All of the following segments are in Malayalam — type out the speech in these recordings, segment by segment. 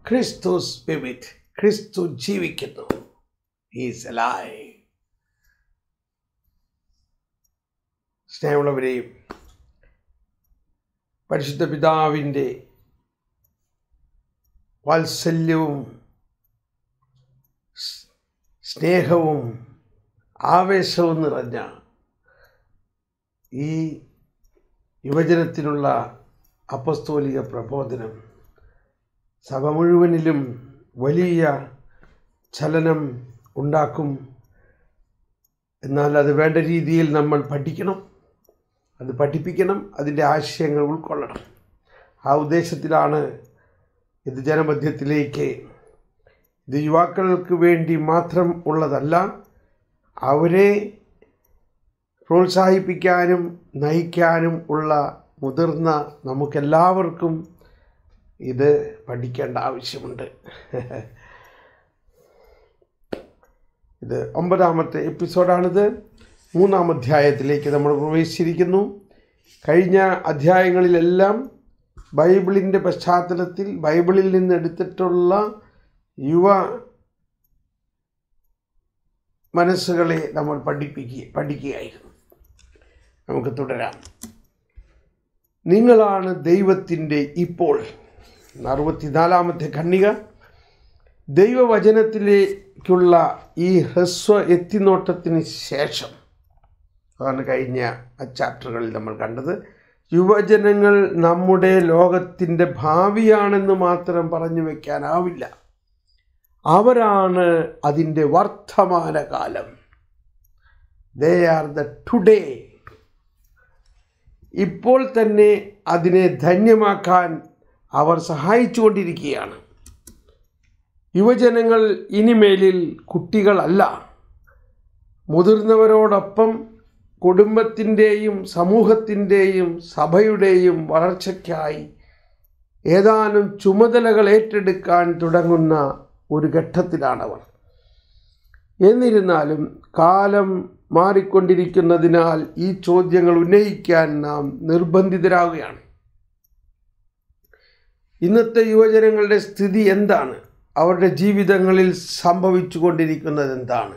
ക്രിസ്തു സ്പിരിറ്റ് ക്രിസ്തു ജീവിക്കുന്നു ഈസ് അലൈവ് സ്നേഹമുള്ളവരെയും പരിശുദ്ധ പിതാവിൻ്റെ വാത്സല്യവും സ്- സ്നേഹവും ആവേശവും നിറഞ്ഞ ഈ യുവജനത്തിനുള്ള അപ്പസ്തോലിക പ്രബോധനം സഭ മുഴുവനിലും വലിയ ചലനം ഉണ്ടാക്കും എന്നാൽ അത് വേണ്ട രീതിയിൽ നമ്മൾ പഠിക്കണം അത് പഠിപ്പിക്കണം അതിൻ്റെ ആശയങ്ങൾ ഉൾക്കൊള്ളണം ആ ഉദ്ദേശത്തിലാണ് ഇത് ജനമധ്യത്തിലേക്ക് ഇത് യുവാക്കൾക്ക് വേണ്ടി മാത്രം ഉള്ളതല്ല അവരെ പ്രോത്സാഹിപ്പിക്കാനും നയിക്കാനും ഉള്ള മുതിർന്ന നമുക്കെല്ലാവർക്കും ഇത് പഠിക്കേണ്ട ആവശ്യമുണ്ട് ഇത് ഒമ്പതാമത്തെ എപ്പിസോഡാണിത് മൂന്നാം അധ്യായത്തിലേക്ക് നമ്മൾ പ്രവേശിച്ചിരിക്കുന്നു കഴിഞ്ഞ അധ്യായങ്ങളിലെല്ലാം ബൈബിളിൻ്റെ പശ്ചാത്തലത്തിൽ ബൈബിളിൽ നിന്ന് എടുത്തിട്ടുള്ള യുവ മനസ്സുകളെ നമ്മൾ പഠിപ്പിക്കുക പഠിക്കുകയായിരുന്നു നമുക്ക് തുടരാം നിങ്ങളാണ് ദൈവത്തിൻ്റെ ഇപ്പോൾ അറുപത്തിനാലാമത്തെ ഖണ്ണിക ദൈവവചനത്തിലേക്കുള്ള ഈ ഹ്രസ്വ എത്തിനോട്ടത്തിന് ശേഷം അതാണ് കഴിഞ്ഞ ചാപ്റ്ററുകളിൽ നമ്മൾ കണ്ടത് യുവജനങ്ങൾ നമ്മുടെ ലോകത്തിൻ്റെ ഭാവിയാണെന്ന് മാത്രം പറഞ്ഞു വയ്ക്കാനാവില്ല അവരാണ് അതിൻ്റെ വർത്തമാനകാലം ദേ ആർ ദ ടുഡേ ഇപ്പോൾ തന്നെ അതിനെ ധന്യമാക്കാൻ അവർ സഹായിച്ചുകൊണ്ടിരിക്കുകയാണ് യുവജനങ്ങൾ ഇനിമേലിൽ കുട്ടികളല്ല മുതിർന്നവരോടൊപ്പം കുടുംബത്തിൻ്റെയും സമൂഹത്തിൻ്റെയും സഭയുടെയും വളർച്ചയ്ക്കായി ഏതാനും ചുമതലകൾ ഏറ്റെടുക്കാൻ തുടങ്ങുന്ന ഒരു ഘട്ടത്തിലാണവർ എന്നിരുന്നാലും കാലം മാറിക്കൊണ്ടിരിക്കുന്നതിനാൽ ഈ ചോദ്യങ്ങൾ ഉന്നയിക്കാൻ നാം നിർബന്ധിതരാകുകയാണ് ഇന്നത്തെ യുവജനങ്ങളുടെ സ്ഥിതി എന്താണ് അവരുടെ ജീവിതങ്ങളിൽ സംഭവിച്ചു കൊണ്ടിരിക്കുന്നത് എന്താണ്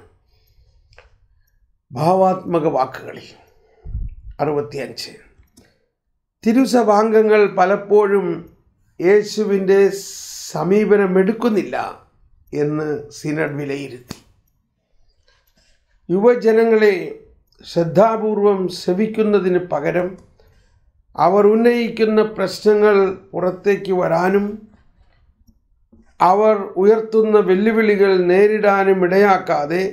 ഭാവാത്മക വാക്കുകളിൽ അറുപത്തിയഞ്ച് തിരുസഭാംഗങ്ങൾ പലപ്പോഴും യേശുവിൻ്റെ സമീപനം എടുക്കുന്നില്ല എന്ന് സിനഡ് വിലയിരുത്തി യുവജനങ്ങളെ ശ്രദ്ധാപൂർവം ശ്രവിക്കുന്നതിന് പകരം അവർ ഉന്നയിക്കുന്ന പ്രശ്നങ്ങൾ പുറത്തേക്ക് വരാനും അവർ ഉയർത്തുന്ന വെല്ലുവിളികൾ നേരിടാനും ഇടയാക്കാതെ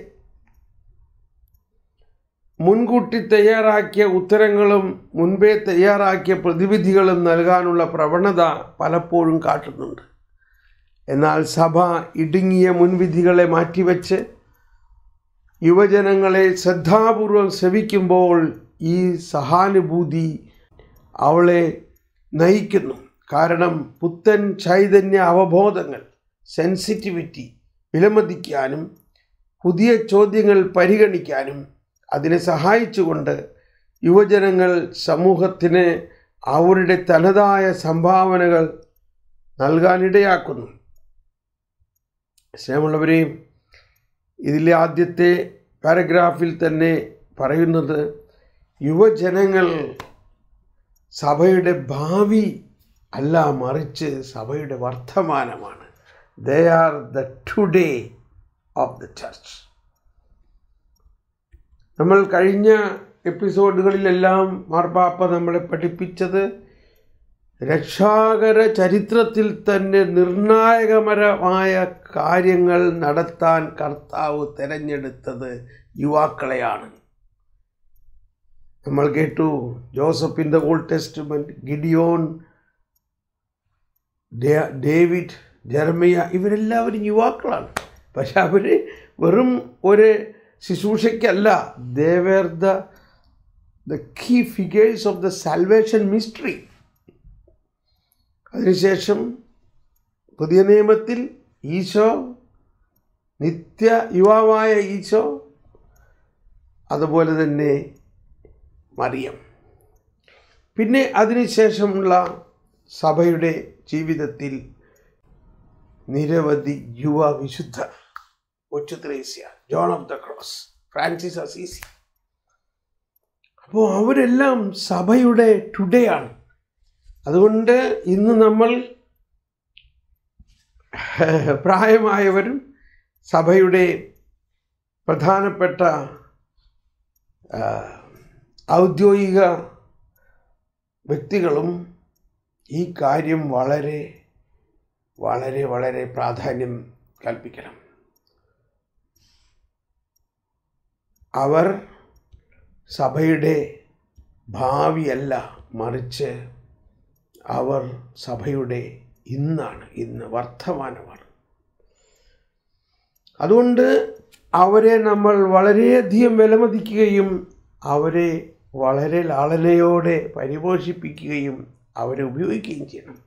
മുൻകൂട്ടി തയ്യാറാക്കിയ ഉത്തരങ്ങളും മുൻപേ തയ്യാറാക്കിയ പ്രതിവിധികളും നൽകാനുള്ള പ്രവണത പലപ്പോഴും കാട്ടുന്നുണ്ട് എന്നാൽ സഭ ഇടുങ്ങിയ മുൻവിധികളെ മാറ്റിവെച്ച് യുവജനങ്ങളെ ശ്രദ്ധാപൂർവം ശ്രവിക്കുമ്പോൾ ഈ സഹാനുഭൂതി അവളെ നയിക്കുന്നു കാരണം പുത്തൻ ചൈതന്യ അവബോധങ്ങൾ സെൻസിറ്റിവിറ്റി വിലമതിക്കാനും പുതിയ ചോദ്യങ്ങൾ പരിഗണിക്കാനും അതിനെ സഹായിച്ചുകൊണ്ട് യുവജനങ്ങൾ സമൂഹത്തിന് അവരുടെ തനതായ സംഭാവനകൾ നൽകാനിടയാക്കുന്നു സ്നേഹമുള്ളവരെയും ഇതിലെ ആദ്യത്തെ പാരഗ്രാഫിൽ തന്നെ പറയുന്നത് യുവജനങ്ങൾ സഭയുടെ ഭാവി അല്ല മറിച്ച് സഭയുടെ വർത്തമാനമാണ് they are the today of the church നമ്മൾ കഴിഞ്ഞ എപ്പിസോഡുകളിലെല്ലാം മാർപ്പാപ്പ നമ്മളെ പഠിപ്പിച്ചത് രക്ഷാകര ചരിത്രത്തിൽ തന്നെ നിർണായകപരമായ കാര്യങ്ങൾ നടത്താൻ കർത്താവ് തിരഞ്ഞെടുത്തത് യുവാക്കളെയാണ് നമ്മൾ കേട്ടു Joseph in the old testament Gideon David Jeremiah ഇവരെല്ലാവരും യുവാക്കളാണ് പക്ഷെ അവർ വെറും ഒരു ശുശ്രൂഷയ്ക്കല്ല they were the the key figures of the salvation mystery അതിനുശേഷം പുതിയ നിയമത്തിൽ ഈശോ നിത്യ യുവാവായ ഈശോ അതുപോലെ തന്നെ മറിയം പിന്നെ അതിനുശേഷമുള്ള സഭയുടെ ജീവിതത്തിൽ നിരവധി യുവ വിശുദ്ധ Kochu Thresia John of the Cross Francis Assisi അപ്പോൾ അവരെല്ലാം സഭയുടെ ടുഡേ ആണ് അതുകൊണ്ട് ഇന്ന് നമ്മൾ പ്രായമായവരും സഭയുടെ പ്രധാനപ്പെട്ട ആ, ഔദ്യോഗിക വ്യക്തികളും ഈ കാര്യം വളരെ വളരെ വളരെ പ്രാധാന്യം കൽപ്പിക്കണം അവർ സഭയുടെ ഭാവിയല്ല മറിച്ച് അവർ സഭയുടെ ഇന്നാണ് ഇന്ന് വർത്തമാനമാണ് അതുകൊണ്ട് അവരെ നമ്മൾ വളരെയധികം വിലമതിക്കുകയും അവരെ വളരെ ലാളനയോടെ പരിപോഷിപ്പിക്കുകയും അവരെ ഉപയോഗിക്കുകയും ചെയ്യണം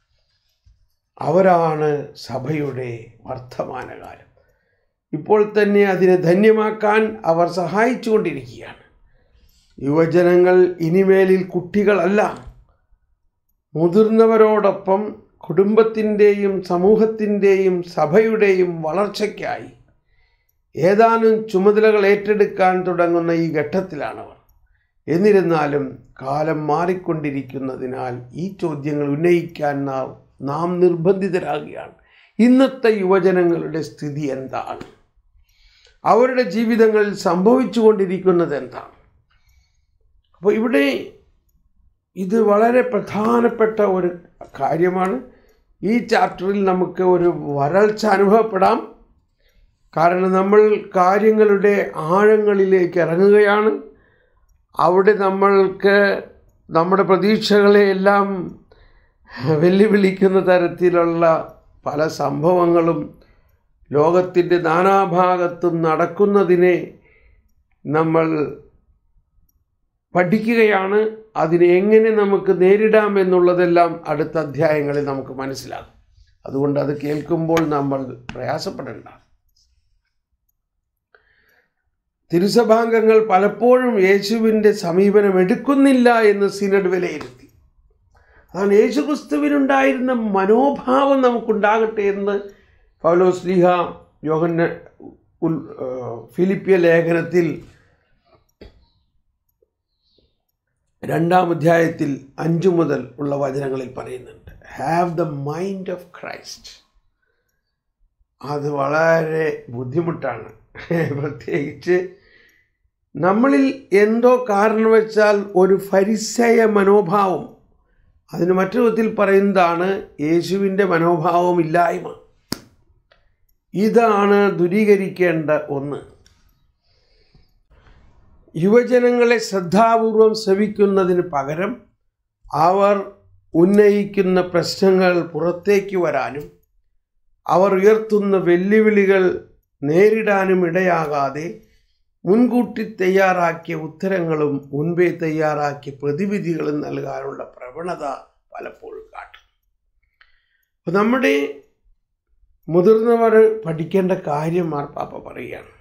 അവരാണ് സഭയുടെ വർത്തമാനകാലം ഇപ്പോൾ തന്നെ അതിനെ ധന്യമാക്കാൻ അവർ സഹായിച്ചുകൊണ്ടിരിക്കുകയാണ് യുവജനങ്ങൾ ഇനിമേലിൽ കുട്ടികളല്ല മുതിർന്നവരോടൊപ്പം കുടുംബത്തിൻ്റെയും സമൂഹത്തിൻ്റെയും സഭയുടെയും വളർച്ചയ്ക്കായി ഏതാനും ചുമതലകൾ ഏറ്റെടുക്കാൻ തുടങ്ങുന്ന ഈ ഘട്ടത്തിലാണവർ എന്നിരുന്നാലും കാലം മാറിക്കൊണ്ടിരിക്കുന്നതിനാൽ ഈ ചോദ്യങ്ങൾ ഉന്നയിക്കാൻ നാം നാം നിർബന്ധിതരാകുകയാണ് ഇന്നത്തെ യുവജനങ്ങളുടെ സ്ഥിതി എന്താണ് അവരുടെ ജീവിതങ്ങളിൽ സംഭവിച്ചുകൊണ്ടിരിക്കുന്നത് എന്താണ് അപ്പോൾ ഇവിടെ ഇത് വളരെ പ്രധാനപ്പെട്ട ഒരു കാര്യമാണ് ഈ ചാപ്റ്ററിൽ നമുക്ക് ഒരു വരൾച്ച അനുഭവപ്പെടാം കാരണം നമ്മൾ കാര്യങ്ങളുടെ ആഴങ്ങളിലേക്ക് ഇറങ്ങുകയാണ് അവിടെ നമ്മൾക്ക് നമ്മുടെ പ്രതീക്ഷകളെ എല്ലാം വെല്ലുവിളിക്കുന്ന തരത്തിലുള്ള പല സംഭവങ്ങളും ലോകത്തിൻ്റെ നാനാഭാഗത്തും നടക്കുന്നതിനെ നമ്മൾ പഠിക്കുകയാണ് അതിനെ എങ്ങനെ നമുക്ക് നേരിടാം എന്നുള്ളതെല്ലാം അടുത്ത അധ്യായങ്ങളിൽ നമുക്ക് മനസ്സിലാകും അതുകൊണ്ട് അത് കേൾക്കുമ്പോൾ നമ്മൾ പ്രയാസപ്പെടേണ്ട തിരുസഭാംഗങ്ങൾ പലപ്പോഴും യേശുവിൻ്റെ സമീപനം എടുക്കുന്നില്ല എന്ന് സിനഡ് വിലയിരുത്തി അതാണ് യേശുക്രിസ്തുവിനുണ്ടായിരുന്ന മനോഭാവം നമുക്കുണ്ടാകട്ടെ എന്ന് പൗലോസ്ലിഹ യോഹന്ന ഉൽ ഫിലിപ്പിയ ലേഖനത്തിൽ രണ്ടാം അധ്യായത്തിൽ അഞ്ചു മുതൽ ഉള്ള വചനങ്ങളിൽ പറയുന്നുണ്ട് have the mind of Christ അത് വളരെ ബുദ്ധിമുട്ടാണ് പ്രത്യേകിച്ച് നമ്മളിൽ എന്തോ കാരണവശാൽ ഒരു ഫരിസയ മനോഭാവം അതിന് മറ്റൊരു വിധത്തിൽ പറയുന്നതാണ് യേശുവിൻ്റെ മനോഭാവം ഇല്ലായ്മ ഇതാണ് ദുരീകരിക്കേണ്ട ഒന്ന് യുവജനങ്ങളെ ശ്രദ്ധാപൂർവം ശ്രവിക്കുന്നതിന് പകരം അവർ ഉന്നയിക്കുന്ന പ്രശ്നങ്ങൾ പുറത്തേക്ക് വരാനും അവർ ഉയർത്തുന്ന വെല്ലുവിളികൾ നേരിടാനും ഇടയാകാതെ മുൻകൂട്ടി തയ്യാറാക്കിയ ഉത്തരങ്ങളും മുൻപേ തയ്യാറാക്കിയ പ്രതിവിധികളും നൽകാനുള്ള പ്രവണത പലപ്പോഴും കാട്ടും അപ്പോൾ നമ്മുടെ മുതിർന്നവർ പഠിക്കേണ്ട കാര്യം മാർപ്പാപ്പ പറയുകയാണ്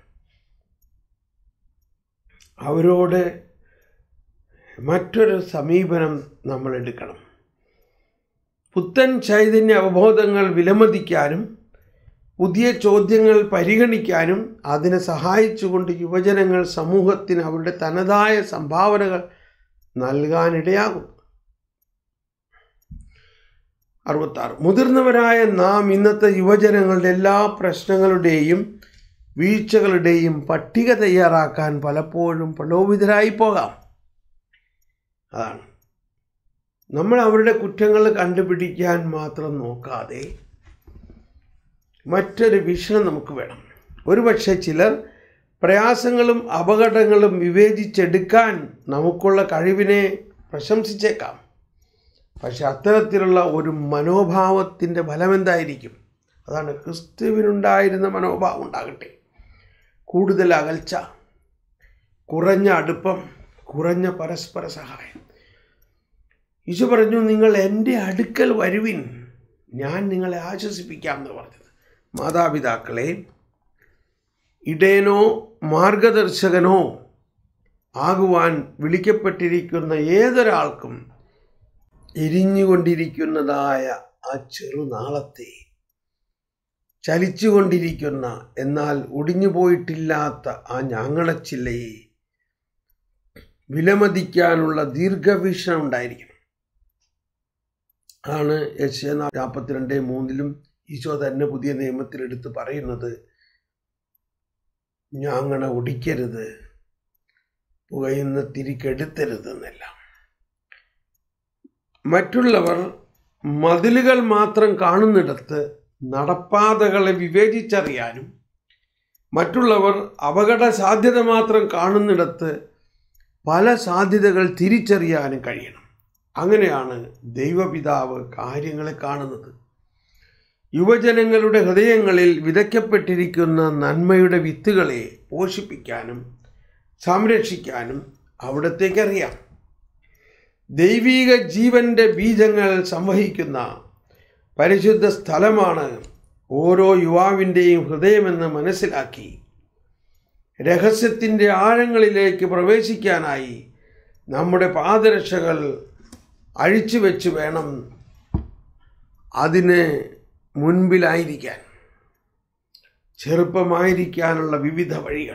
അവരോട് മറ്റൊരു സമീപനം നമ്മൾ എടുക്കണം പുത്തൻ ചൈതന്യ അവബോധങ്ങൾ വിലമതിക്കാനും പുതിയ ചോദ്യങ്ങൾ പരിഗണിക്കാനും അതിനെ സഹായിച്ചുകൊണ്ട് യുവജനങ്ങൾ സമൂഹത്തിന് അവരുടെ തനതായ സംഭാവനകൾ നൽകാനിടയാകും അറുപത്താറ് മുതിർന്നവരായ നാം ഇന്നത്തെ യുവജനങ്ങളുടെ എല്ലാ പ്രശ്നങ്ങളുടെയും വീഴ്ചകളുടെയും പട്ടിക തയ്യാറാക്കാൻ പലപ്പോഴും പ്രലോഭിതരായി പോകാം അതാണ് നമ്മൾ അവരുടെ കുറ്റങ്ങൾ കണ്ടുപിടിക്കാൻ മാത്രം നോക്കാതെ മറ്റൊരു വീക്ഷണം നമുക്ക് വേണം ഒരുപക്ഷെ ചിലർ പ്രയാസങ്ങളും അപകടങ്ങളും വിവേചിച്ചെടുക്കാൻ നമുക്കുള്ള കഴിവിനെ പ്രശംസിച്ചേക്കാം പക്ഷെ അത്തരത്തിലുള്ള ഒരു മനോഭാവത്തിൻ്റെ ഫലമെന്തായിരിക്കും അതാണ് ക്രിസ്തുവിനുണ്ടായിരുന്ന മനോഭാവം ഉണ്ടാകട്ടെ കൂടുതൽ അകൽച്ച കുറഞ്ഞ അടുപ്പം കുറഞ്ഞ പരസ്പര സഹായം ഈശോ പറഞ്ഞു നിങ്ങൾ എൻ്റെ അടുക്കൽ വരുവിൻ ഞാൻ നിങ്ങളെ ആശ്വസിപ്പിക്കാം എന്ന് പറഞ്ഞത് മാതാപിതാക്കളെ ഇടയനോ മാർഗദർശകനോ ആകുവാൻ വിളിക്കപ്പെട്ടിരിക്കുന്ന ഏതൊരാൾക്കും എരിഞ്ഞുകൊണ്ടിരിക്കുന്നതായ ആ ചെറുനാളത്തെ ചലിച്ചുകൊണ്ടിരിക്കുന്ന എന്നാൽ ഒടിഞ്ഞു പോയിട്ടില്ലാത്ത ആ ഞാങ്ങണച്ചില്ലയെ വിലമതിക്കാനുള്ള ദീർഘവീക്ഷണം ഉണ്ടായിരിക്കണം ആണ് യശ നാൽപ്പത്തിരണ്ട് മൂന്നിലും ഈശോ തന്നെ പുതിയ നിയമത്തിൽ എടുത്ത് പറയുന്നത് ഞാങ്ങണ ഒടിക്കരുത് പുകയുന്ന തിരിക്കെടുത്തരുത് എന്നെല്ലാം മറ്റുള്ളവർ മതിലുകൾ മാത്രം കാണുന്നിടത്ത് നടപ്പാതകളെ വിവേചിച്ചറിയാനും മറ്റുള്ളവർ അപകട സാധ്യത മാത്രം കാണുന്നിടത്ത് പല സാധ്യതകൾ തിരിച്ചറിയാനും കഴിയണം അങ്ങനെയാണ് ദൈവപിതാവ് കാര്യങ്ങളെ കാണുന്നത് യുവജനങ്ങളുടെ ഹൃദയങ്ങളിൽ വിതയ്ക്കപ്പെട്ടിരിക്കുന്ന നന്മയുടെ വിത്തുകളെ പോഷിപ്പിക്കാനും സംരക്ഷിക്കാനും അവിടത്തേക്കറിയാം ദൈവീക ജീവന്റെ ബീജങ്ങൾ സംവഹിക്കുന്ന പരിശുദ്ധ സ്ഥലമാണ് ഓരോ യുവാവിൻ്റെയും ഹൃദയമെന്ന് മനസ്സിലാക്കി രഹസ്യത്തിൻ്റെ ആഴങ്ങളിലേക്ക് പ്രവേശിക്കാനായി നമ്മുടെ പാദരക്ഷകൾ അഴിച്ചു വെച്ച് വേണം അതിന് മുൻപിലായിരിക്കാൻ ചെറുപ്പമായിരിക്കാനുള്ള വിവിധ വഴികൾ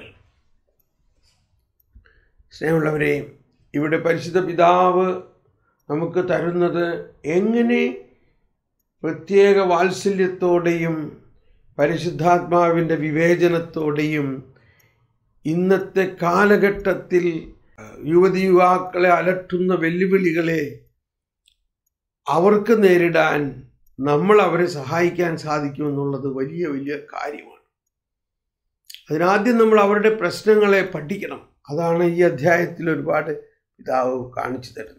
സ്നേഹമുള്ളവരെ ഇവിടെ പരിശുദ്ധ പിതാവ് നമുക്ക് തരുന്നത് എങ്ങനെ പ്രത്യേക വാത്സല്യത്തോടെയും പരിശുദ്ധാത്മാവിൻ്റെ വിവേചനത്തോടെയും ഇന്നത്തെ കാലഘട്ടത്തിൽ യുവതി യുവാക്കളെ അലട്ടുന്ന വെല്ലുവിളികളെ അവർക്ക് നേരിടാൻ നമ്മൾ അവരെ സഹായിക്കാൻ സാധിക്കുമെന്നുള്ളത് വലിയ വലിയ കാര്യമാണ് അതിനാദ്യം നമ്മൾ അവരുടെ പ്രശ്നങ്ങളെ പഠിക്കണം അതാണ് ഈ അധ്യായത്തിൽ ഒരുപാട് പിതാവ് കാണിച്ചു തരുന്നത്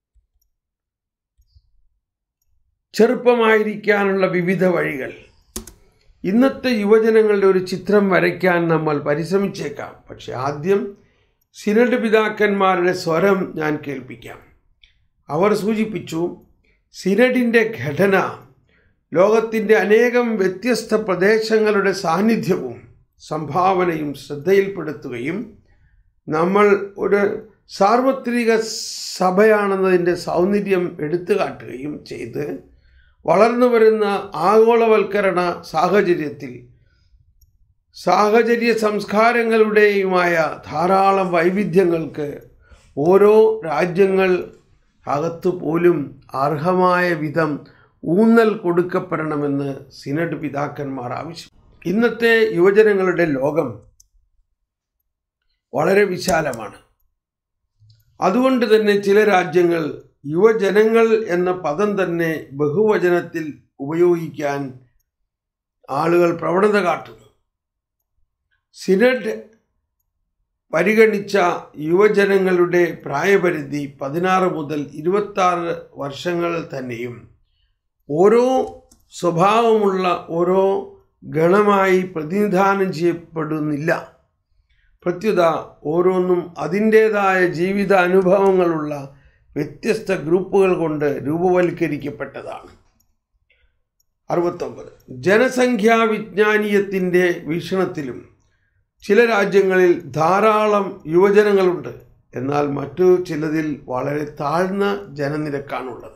ചെറുപ്പമായിരിക്കാനുള്ള വിവിധ വഴികൾ ഇന്നത്തെ യുവജനങ്ങളുടെ ഒരു ചിത്രം വരയ്ക്കാൻ നമ്മൾ പരിശ്രമിച്ചേക്കാം പക്ഷെ ആദ്യം സിനഡ് പിതാക്കന്മാരുടെ സ്വരം ഞാൻ കേൾപ്പിക്കാം അവർ സൂചിപ്പിച്ചു സിനഡിൻ്റെ ഘടന ലോകത്തിൻ്റെ അനേകം വ്യത്യസ്ത പ്രദേശങ്ങളുടെ സാന്നിധ്യവും സംഭാവനയും ശ്രദ്ധയിൽപ്പെടുത്തുകയും നമ്മൾ ഒരു സാർവത്രിക സഭയാണെന്നതിൻ്റെ സൗന്ദര്യം എടുത്തു കാട്ടുകയും ചെയ്ത് വളർന്നു വരുന്ന ആഗോളവൽക്കരണ സാഹചര്യത്തിൽ സാഹചര്യ സംസ്കാരങ്ങളുടെയുമായ ധാരാളം വൈവിധ്യങ്ങൾക്ക് ഓരോ രാജ്യങ്ങൾ അകത്തു പോലും അർഹമായ വിധം ഊന്നൽ കൊടുക്കപ്പെടണമെന്ന് സിനഡ് പിതാക്കന്മാർ ആവശ്യം ഇന്നത്തെ യുവജനങ്ങളുടെ ലോകം വളരെ വിശാലമാണ് അതുകൊണ്ട് തന്നെ ചില രാജ്യങ്ങൾ യുവജനങ്ങൾ എന്ന പദം തന്നെ ബഹുവചനത്തിൽ ഉപയോഗിക്കാൻ ആളുകൾ പ്രവണത കാട്ടുന്നു സിനഡ് പരിഗണിച്ച യുവജനങ്ങളുടെ പ്രായപരിധി പതിനാറ് മുതൽ ഇരുപത്താറ് വർഷങ്ങൾ തന്നെയും ഓരോ സ്വഭാവമുള്ള ഓരോ ഗണമായി പ്രതിനിധാനം ചെയ്യപ്പെടുന്നില്ല പ്രത്യുത ഓരോന്നും അതിൻ്റേതായ ജീവിത അനുഭവങ്ങളുള്ള വ്യത്യസ്ത ഗ്രൂപ്പുകൾ കൊണ്ട് രൂപവൽക്കരിക്കപ്പെട്ടതാണ് അറുപത്തൊമ്പത് ജനസംഖ്യാ വിജ്ഞാനീയത്തിൻ്റെ വീക്ഷണത്തിലും ചില രാജ്യങ്ങളിൽ ധാരാളം യുവജനങ്ങളുണ്ട് എന്നാൽ മറ്റു ചിലതിൽ വളരെ താഴ്ന്ന ജനനിരക്കാണുള്ളത്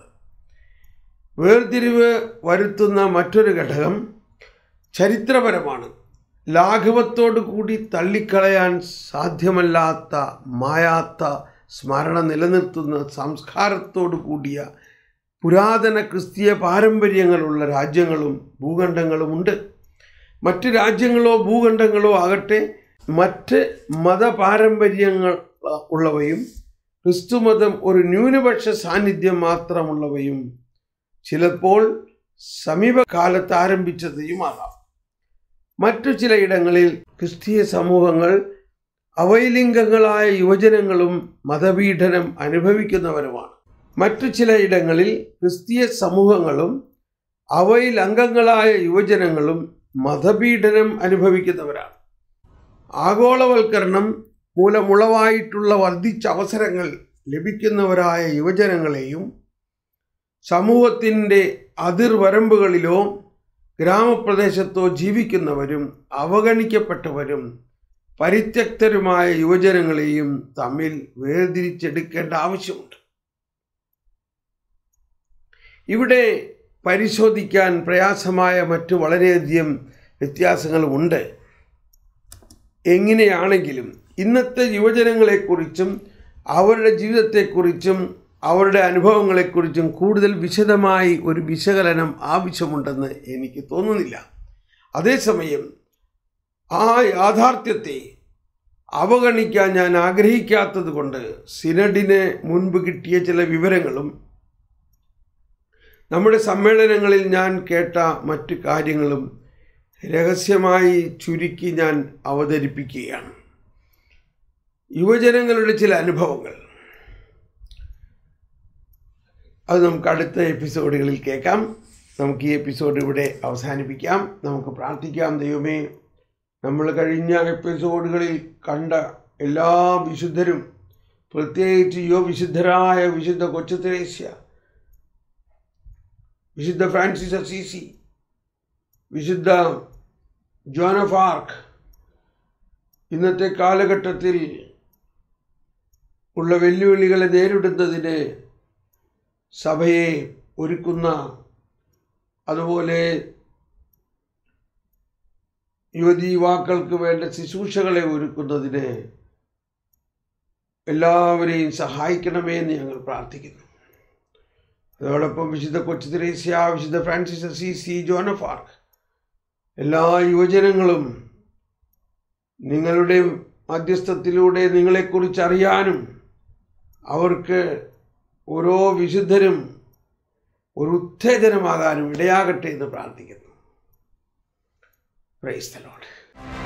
വേർതിരിവ് വരുത്തുന്ന മറ്റൊരു ഘടകം ചരിത്രപരമാണ് ലാഘവത്തോടു കൂടി തള്ളിക്കളയാൻ സാധ്യമല്ലാത്ത മായാത്ത സ്മരണ നിലനിർത്തുന്ന സംസ്കാരത്തോടു കൂടിയ പുരാതന ക്രിസ്തീയ പാരമ്പര്യങ്ങളുള്ള രാജ്യങ്ങളും ഭൂഖണ്ഡങ്ങളുമുണ്ട് മറ്റ് രാജ്യങ്ങളോ ഭൂഖണ്ഡങ്ങളോ ആകട്ടെ മറ്റ് മതപാരമ്പര്യങ്ങൾ ഉള്ളവയും ക്രിസ്തുമതം ഒരു ന്യൂനപക്ഷ സാന്നിധ്യം മാത്രമുള്ളവയും ചിലപ്പോൾ സമീപകാലത്ത് ആരംഭിച്ചതുമാകാം മറ്റു ചിലയിടങ്ങളിൽ ക്രിസ്തീയ സമൂഹങ്ങൾ അവൈലിംഗങ്ങളായ യുവജനങ്ങളും മതപീഡനം അനുഭവിക്കുന്നവരുമാണ് മറ്റു ചിലയിടങ്ങളിൽ ക്രിസ്തീയ സമൂഹങ്ങളും അവയിൽ അംഗങ്ങളായ യുവജനങ്ങളും മതപീഡനം അനുഭവിക്കുന്നവരാണ് ആഗോളവൽക്കരണം മൂലമുളവായിട്ടുള്ള വർദ്ധിച്ച അവസരങ്ങൾ ലഭിക്കുന്നവരായ യുവജനങ്ങളെയും സമൂഹത്തിൻ്റെ അതിർവരമ്പുകളിലോ ഗ്രാമപ്രദേശത്തോ ജീവിക്കുന്നവരും അവഗണിക്കപ്പെട്ടവരും പരിത്യക്തരുമായ യുവജനങ്ങളെയും തമ്മിൽ വേർതിരിച്ചെടുക്കേണ്ട ആവശ്യമുണ്ട് ഇവിടെ പരിശോധിക്കാൻ പ്രയാസമായ മറ്റു വളരെയധികം വ്യത്യാസങ്ങളുമുണ്ട് എങ്ങനെയാണെങ്കിലും ഇന്നത്തെ യുവജനങ്ങളെക്കുറിച്ചും അവരുടെ ജീവിതത്തെക്കുറിച്ചും അവരുടെ അനുഭവങ്ങളെക്കുറിച്ചും കൂടുതൽ വിശദമായി ഒരു വിശകലനം ആവശ്യമുണ്ടെന്ന് എനിക്ക് തോന്നുന്നില്ല അതേസമയം ആ യാഥാർത്ഥ്യത്തെ അവഗണിക്കാൻ ഞാൻ ആഗ്രഹിക്കാത്തത് കൊണ്ട് സിനഡിന് മുൻപ് കിട്ടിയ ചില വിവരങ്ങളും നമ്മുടെ സമ്മേളനങ്ങളിൽ ഞാൻ കേട്ട മറ്റു കാര്യങ്ങളും രഹസ്യമായി ചുരുക്കി ഞാൻ അവതരിപ്പിക്കുകയാണ് യുവജനങ്ങളുടെ ചില അനുഭവങ്ങൾ അത് നമുക്ക് അടുത്ത എപ്പിസോഡുകളിൽ കേൾക്കാം നമുക്ക് ഈ എപ്പിസോഡ് ഇവിടെ അവസാനിപ്പിക്കാം നമുക്ക് പ്രാർത്ഥിക്കാം ദൈവമേ നമ്മൾ കഴിഞ്ഞ എപ്പിസോഡുകളിൽ കണ്ട എല്ലാ വിശുദ്ധരും പ്രത്യേകിച്ച് യോ വിശുദ്ധരായ വിശുദ്ധ കൊച്ചു ത്രേസ്യ വിശുദ്ധ ഫ്രാൻസിസ് അസീസി വിശുദ്ധ ജോൺ ഓഫ് ആർക്ക് ഇന്നത്തെ കാലഘട്ടത്തിൽ ഉള്ള വെല്ലുവിളികളെ നേരിടുന്നതിന് സഭയെ ഒരുക്കുന്ന അതുപോലെ യുവതി യുവാക്കൾക്ക് വേണ്ട ശുശ്രൂഷകളെ ഒരുക്കുന്നതിന് എല്ലാവരെയും സഹായിക്കണമേ എന്ന് ഞങ്ങൾ പ്രാർത്ഥിക്കുന്നു അതോടൊപ്പം വിശുദ്ധ കൊച്ചു ത്രേസ്യ വിശുദ്ധ ഫ്രാൻസിസ് സി സി ജോൺ ഓഫ് ആർക്ക് എല്ലാ യുവജനങ്ങളും നിങ്ങളുടെ മധ്യസ്ഥത്തിലൂടെ നിങ്ങളെക്കുറിച്ച് അറിയാനും അവർക്ക് ഓരോ വിശുദ്ധരും ഒരു ഉത്തേജനമാകാനും ഇടയാകട്ടെ എന്ന് പ്രാർത്ഥിക്കുന്നു പ്രൈസ് ദ ലോർഡ്